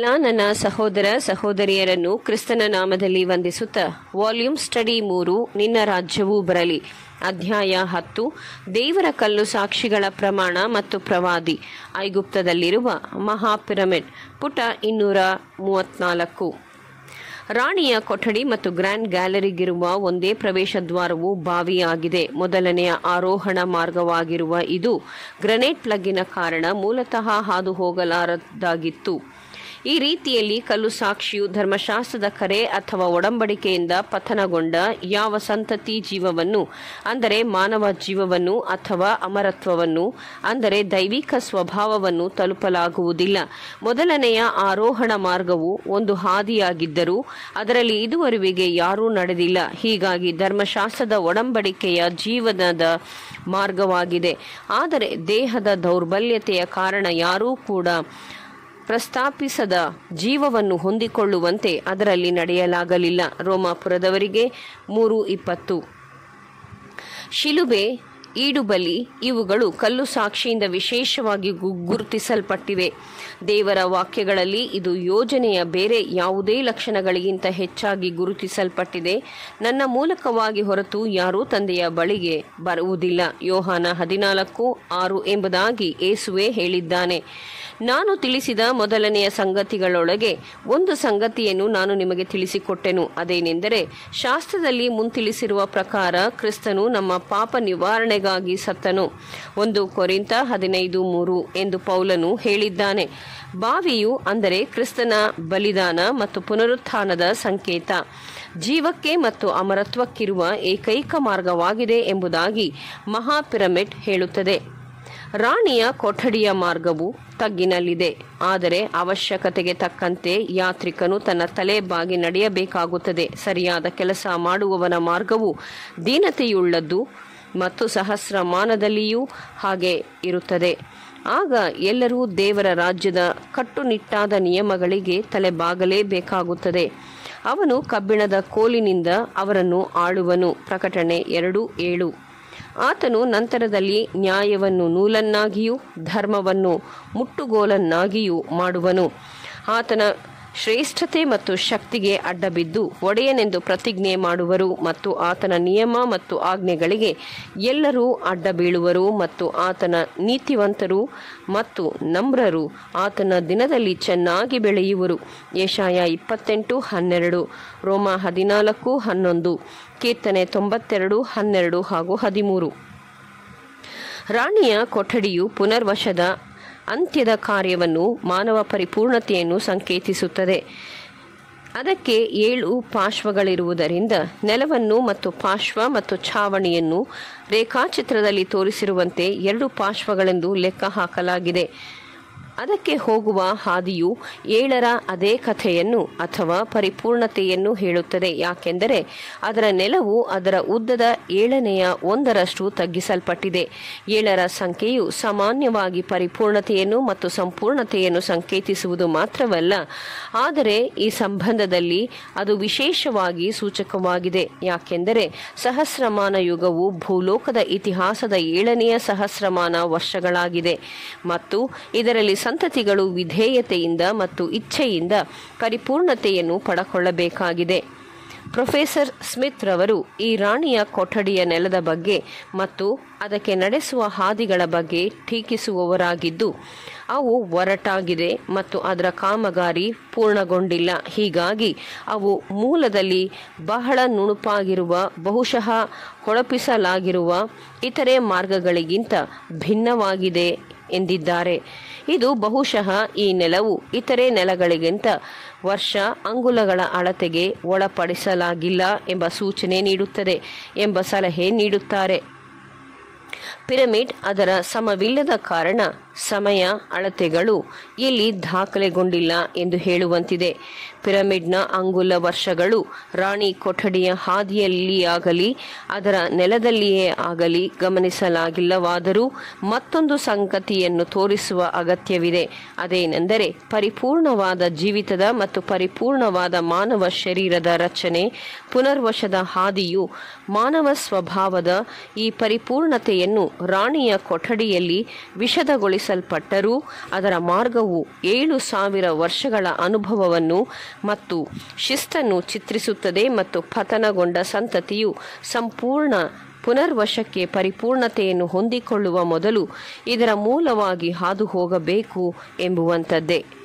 ಎಲ್ಲ ನನ್ನ ಸಹೋದರ ಸಹೋದರಿಯರನ್ನು ಕ್ರಿಸ್ತನ ನಾಮದಲ್ಲಿ ವಂದಿಸುತ್ತಾ ವಾಲ್ಯೂಮ್ ಸ್ಟಡಿ ಮೂರು ನಿನ್ನ ರಾಜ್ಯವೂ ಬರಲಿ ಅಧ್ಯಾಯ ಹತ್ತು ದೇವರ ಕಲ್ಲು ಸಾಕ್ಷಿಗಳ ಪ್ರಮಾಣ ಮತ್ತು ಪ್ರವಾದಿ ಐಗುಪ್ತದಲ್ಲಿರುವ ಮಹಾ ಪಿರಮಿಡ್ ಪುಟ ಇನ್ನೂರ ಮೂವತ್ನಾಲ್ಕು ರಾಣಿಯ ಕೊಠಡಿ ಮತ್ತು ಗ್ರ್ಯಾಂಡ್ ಗ್ಯಾಲರಿಗಿರುವ ಒಂದೇ ಪ್ರವೇಶ ದ್ವಾರವು ಬಾವಿಯಾಗಿದೆ ಮೊದಲನೆಯ ಆರೋಹಣ ಮಾರ್ಗವಾಗಿರುವ ಇದು ಗ್ರನೇಟ್ ಪ್ಲಗ್ಗಿನ ಕಾರಣ ಮೂಲತಃ ಹಾದು ಹೋಗಲಾರದಾಗಿತ್ತು ಈ ರೀತಿಯಲ್ಲಿ ಕಲ್ಲು ಸಾಕ್ಷಿಯು ಧರ್ಮಶಾಸ್ತ್ರದ ಕರೆ ಅಥವಾ ಒಡಂಬಡಿಕೆಯಿಂದ ಪತನಗೊಂಡ ಯಾವ ಸಂತತಿ ಜೀವವನ್ನು ಅಂದರೆ ಮಾನವ ಜೀವವನ್ನು ಅಥವಾ ಅಮರತ್ವವನ್ನು ಅಂದರೆ ದೈವಿಕ ಸ್ವಭಾವವನ್ನು ತಲುಪಲಾಗುವುದಿಲ್ಲ ಮೊದಲನೆಯ ಆರೋಹಣ ಮಾರ್ಗವು ಒಂದು ಹಾದಿಯಾಗಿದ್ದರೂ ಅದರಲ್ಲಿ ಇದುವರೆವಿಗೆ ಯಾರೂ ನಡೆದಿಲ್ಲ ಹೀಗಾಗಿ ಧರ್ಮಶಾಸ್ತ್ರದ ಒಡಂಬಡಿಕೆಯ ಜೀವನದ ಮಾರ್ಗವಾಗಿದೆ ಆದರೆ ದೇಹದ ದೌರ್ಬಲ್ಯತೆಯ ಕಾರಣ ಯಾರೂ ಕೂಡ ಪ್ರಸ್ತಾಪಿಸದ ಜೀವವನ್ನು ಹೊಂದಿಕೊಳ್ಳುವಂತೆ ಅದರಲ್ಲಿ ನಡೆಯಲಾಗಲಿಲ್ಲ ರೋಮಾಪುರದವರಿಗೆ ಮೂರು ಇಪ್ಪತ್ತು ಶಿಲುಬೆ ಈಡುಬಲಿ ಇವುಗಳು ಕಲ್ಲು ಸಾಕ್ಷಿಯಿಂದ ವಿಶೇಷವಾಗಿ ಗು- ಗುರುತಿಸಲ್ಪಟ್ಟಿವೆ ದೇವರ ವಾಕ್ಯಗಳಲ್ಲಿ ಇದು ಯೋಜನೆಯ ಬೇರೆ ಯಾವುದೇ ಲಕ್ಷಣಗಳಿಗಿಂತ ಹೆಚ್ಚಾಗಿ ಗುರುತಿಸಲ್ಪಟ್ಟಿದೆ ನನ್ನ ಮೂಲಕವಾಗಿ ಹೊರತು ಯಾರೂ ತಂದೆಯ ಬಳಿಗೆ ಬರುವುದಿಲ್ಲ ಯೋಹಾನ ಹದಿನಾಲ್ಕು ಆರು ಎಂಬುದಾಗಿ ಏಸುವೆ ಹೇಳಿದ್ದಾನೆ ನಾನು ತಿಳಿಸಿದ ಮೊದಲನೆಯ ಸಂಗತಿಗಳೊಳಗೆ ಒಂದು ಸಂಗತಿಯನ್ನು ನಾನು ನಿಮಗೆ ತಿಳಿಸಿಕೊಟ್ಟೆನು ಅದೇನೆಂದರೆ ಶಾಸ್ತ್ರದಲ್ಲಿ ಮುಂತಿಳಿಸಿರುವ ಪ್ರಕಾರ ಕ್ರಿಸ್ತನು ನಮ್ಮ ಪಾಪ ನಿವಾರಣೆಗಾಗಿ ಸತ್ತನು ಒಂದು ಕೊರಿಂತ ಹದಿನೈದು ಮೂರು ಎಂದು ಪೌಲನು ಹೇಳಿದ್ದಾನೆ ಬಾವಿಯು ಅಂದರೆ ಕ್ರಿಸ್ತನ ಬಲಿದಾನ ಮತ್ತು ಪುನರುತ್ಥಾನದ ಸಂಕೇತ ಜೀವಕ್ಕೆ ಮತ್ತು ಅಮರತ್ವಕ್ಕಿರುವ ಏಕೈಕ ಮಾರ್ಗವಾಗಿದೆ ಎಂಬುದಾಗಿ ಮಹಾ ಪಿರಮಿಡ್ ಹೇಳುತ್ತದೆ ರಾಣಿಯ ಕೊಠಡಿಯ ಮಾರ್ಗವು ತಗ್ಗಿನಲ್ಲಿದೆ ಆದರೆ ಅವಶ್ಯಕತೆಗೆ ತಕ್ಕಂತೆ ಯಾತ್ರಿಕನು ತನ್ನ ತಲೆ ಬಾಗಿ ನಡೆಯಬೇಕಾಗುತ್ತದೆ ಸರಿಯಾದ ಕೆಲಸ ಮಾಡುವವನ ಮಾರ್ಗವು ದೀನತೆಯುಳ್ಳದ್ದು ಮತ್ತು ಸಹಸ್ರಮಾನದಲ್ಲಿಯೂ ಹಾಗೆ ಇರುತ್ತದೆ ಆಗ ಎಲ್ಲರೂ ದೇವರ ರಾಜ್ಯದ ಕಟ್ಟುನಿಟ್ಟಾದ ನಿಯಮಗಳಿಗೆ ತಲೆಬಾಗಲೇಬೇಕಾಗುತ್ತದೆ ಅವನು ಕಬ್ಬಿಣದ ಕೋಲಿನಿಂದ ಅವರನ್ನು ಆಳುವನು ಪ್ರಕಟಣೆ ಎರಡು ಏಳು ಆತನು ನಂತರದಲ್ಲಿ ನ್ಯಾಯವನ್ನು ನೂಲನ್ನಾಗಿಯೂ ಧರ್ಮವನ್ನು ಮುಟ್ಟುಗೋಲನ್ನಾಗಿಯೂ ಮಾಡುವನು ಆತನ ಶ್ರೇಷ್ಠತೆ ಮತ್ತು ಶಕ್ತಿಗೆ ಅಡ್ಡಬಿದ್ದು ಒಡೆಯನೆಂದು ಪ್ರತಿಜ್ಞೆ ಮಾಡುವರು ಮತ್ತು ಆತನ ನಿಯಮ ಮತ್ತು ಆಜ್ಞೆಗಳಿಗೆ ಎಲ್ಲರೂ ಅಡ್ಡ ಬೀಳುವರು ಮತ್ತು ಆತನ ನೀತಿವಂತರು ಮತ್ತು ನಮ್ರರು ಆತನ ದಿನದಲ್ಲಿ ಚೆನ್ನಾಗಿ ಬೆಳೆಯುವರು ಏಷಾಯ ಇಪ್ಪತ್ತೆಂಟು ಹನ್ನೆರಡು ರೋಮ ಹದಿನಾಲ್ಕು ಹನ್ನೊಂದು ಕೀರ್ತನೆ ತೊಂಬತ್ತೆರಡು ಹನ್ನೆರಡು ಹಾಗೂ ಹದಿಮೂರು ರಾಣಿಯ ಕೊಠಡಿಯು ಪುನರ್ವಶದ ಅಂತ್ಯದ ಕಾರ್ಯವನ್ನು ಮಾನವ ಪರಿಪೂರ್ಣತೆಯನ್ನು ಸಂಕೇತಿಸುತ್ತದೆ ಅದಕ್ಕೆ ಏಳು ಪಾರ್ಶ್ವಗಳಿರುವುದರಿಂದ ನೆಲವನ್ನು ಮತ್ತು ಪಾರ್ಶ್ವ ಮತ್ತು ಛಾವಣಿಯನ್ನು ರೇಖಾಚಿತ್ರದಲ್ಲಿ ತೋರಿಸಿರುವಂತೆ ಎರಡು ಪಾರ್ಶ್ವಗಳೆಂದು ಲೆಕ್ಕ ಹಾಕಲಾಗಿದೆ ಅದಕ್ಕೆ ಹೋಗುವ ಹಾದಿಯು ಏಳರ ಅದೇ ಕಥೆಯನ್ನು ಅಥವಾ ಪರಿಪೂರ್ಣತೆಯನ್ನು ಹೇಳುತ್ತದೆ ಯಾಕೆಂದರೆ ಅದರ ನೆಲವು ಅದರ ಉದ್ದದ ಏಳನೆಯ ಒಂದರಷ್ಟು ತಗ್ಗಿಸಲ್ಪಟ್ಟಿದೆ ಏಳರ ಸಂಖ್ಯೆಯು ಸಾಮಾನ್ಯವಾಗಿ ಪರಿಪೂರ್ಣತೆಯನ್ನು ಮತ್ತು ಸಂಪೂರ್ಣತೆಯನ್ನು ಸಂಕೇತಿಸುವುದು ಮಾತ್ರವಲ್ಲ ಆದರೆ ಈ ಸಂಬಂಧದಲ್ಲಿ ಅದು ವಿಶೇಷವಾಗಿ ಸೂಚಕವಾಗಿದೆ ಯಾಕೆಂದರೆ ಸಹಸ್ರಮಾನ ಯುಗವು ಭೂಲೋಕದ ಇತಿಹಾಸದ ಏಳನೆಯ ಸಹಸ್ರಮಾನ ವರ್ಷಗಳಾಗಿದೆ ಮತ್ತು ಇದರಲ್ಲಿ ಸಂತತಿಗಳು ವಿಧೇಯತೆಯಿಂದ ಮತ್ತು ಇಚ್ಛೆಯಿಂದ ಪರಿಪೂರ್ಣತೆಯನ್ನು ಪಡಕೊಳ್ಳಬೇಕಾಗಿದೆ ಪ್ರೊಫೆಸರ್ ಸ್ಮಿತ್ ರವರು ಈ ರಾಣಿಯ ಕೊಠಡಿಯ ನೆಲದ ಬಗ್ಗೆ ಮತ್ತು ಅದಕ್ಕೆ ನಡೆಸುವ ಹಾದಿಗಳ ಬಗ್ಗೆ ಟೀಕಿಸುವವರಾಗಿದ್ದು ಅವು ಒರಟಾಗಿದೆ ಮತ್ತು ಅದರ ಕಾಮಗಾರಿ ಪೂರ್ಣಗೊಂಡಿಲ್ಲ ಹೀಗಾಗಿ ಅವು ಮೂಲದಲ್ಲಿ ಬಹಳ ನುಣುಪಾಗಿರುವ ಬಹುಶಃ ಹೊಳಪಿಸಲಾಗಿರುವ ಇತರೆ ಮಾರ್ಗಗಳಿಗಿಂತ ಭಿನ್ನವಾಗಿದೆ ಎಂದಿದ್ದಾರೆ ಇದು ಬಹುಶಃ ಈ ನೆಲವು ಇತರೆ ನೆಲಗಳಿಗಿಂತ ವರ್ಷ ಅಂಗುಲಗಳ ಅಳತೆಗೆ ಒಳಪಡಿಸಲಾಗಿಲ್ಲ ಎಂಬ ಸೂಚನೆ ನೀಡುತ್ತದೆ ಎಂಬ ಸಲಹೆ ನೀಡುತ್ತಾರೆ ಪಿರಮಿಡ್ ಅದರ ಸಮವಿಲ್ಲದ ಕಾರಣ ಸಮಯ ಅಳತೆಗಳು ಇಲ್ಲಿ ದಾಖಲೆಗೊಂಡಿಲ್ಲ ಎಂದು ಹೇಳುವಂತಿದೆ ಪಿರಮಿಡ್ನ ಅಂಗುಲ ವರ್ಷಗಳು ರಾಣಿ ಕೊಠಡಿಯ ಹಾದಿಯಲ್ಲಿಯಾಗಲಿ ಅದರ ನೆಲದಲ್ಲಿಯೇ ಆಗಲಿ ಗಮನಿಸಲಾಗಿಲ್ಲವಾದರೂ ಮತ್ತೊಂದು ಸಂಗತಿಯನ್ನು ತೋರಿಸುವ ಅಗತ್ಯವಿದೆ ಅದೇನೆಂದರೆ ಪರಿಪೂರ್ಣವಾದ ಜೀವಿತದ ಮತ್ತು ಪರಿಪೂರ್ಣವಾದ ಮಾನವ ಶರೀರದ ರಚನೆ ಪುನರ್ವಶದ ಹಾದಿಯು ಮಾನವ ಸ್ವಭಾವದ ಈ ಪರಿಪೂರ್ಣತೆಯನ್ನು ಸಂತತಿಯನ್ನು ರಾಣಿಯ ಕೊಠಡಿಯಲ್ಲಿ ವಿಷದಗೊಳಿಸಲ್ಪಟ್ಟರೂ ಅದರ ಮಾರ್ಗವು ಏಳು ಸಾವಿರ ವರ್ಷಗಳ ಅನುಭವವನ್ನು ಮತ್ತು ಶಿಸ್ತನ್ನು ಚಿತ್ರಿಸುತ್ತದೆ ಮತ್ತು ಪತನಗೊಂಡ ಸಂತತಿಯು ಸಂಪೂರ್ಣ ಪುನರ್ವಶಕ್ಕೆ ಪರಿಪೂರ್ಣತೆಯನ್ನು ಹೊಂದಿಕೊಳ್ಳುವ ಮೊದಲು ಇದರ ಮೂಲವಾಗಿ ಹಾದು ಹೋಗಬೇಕು ಎಂಬುವಂಥದ್ದೇ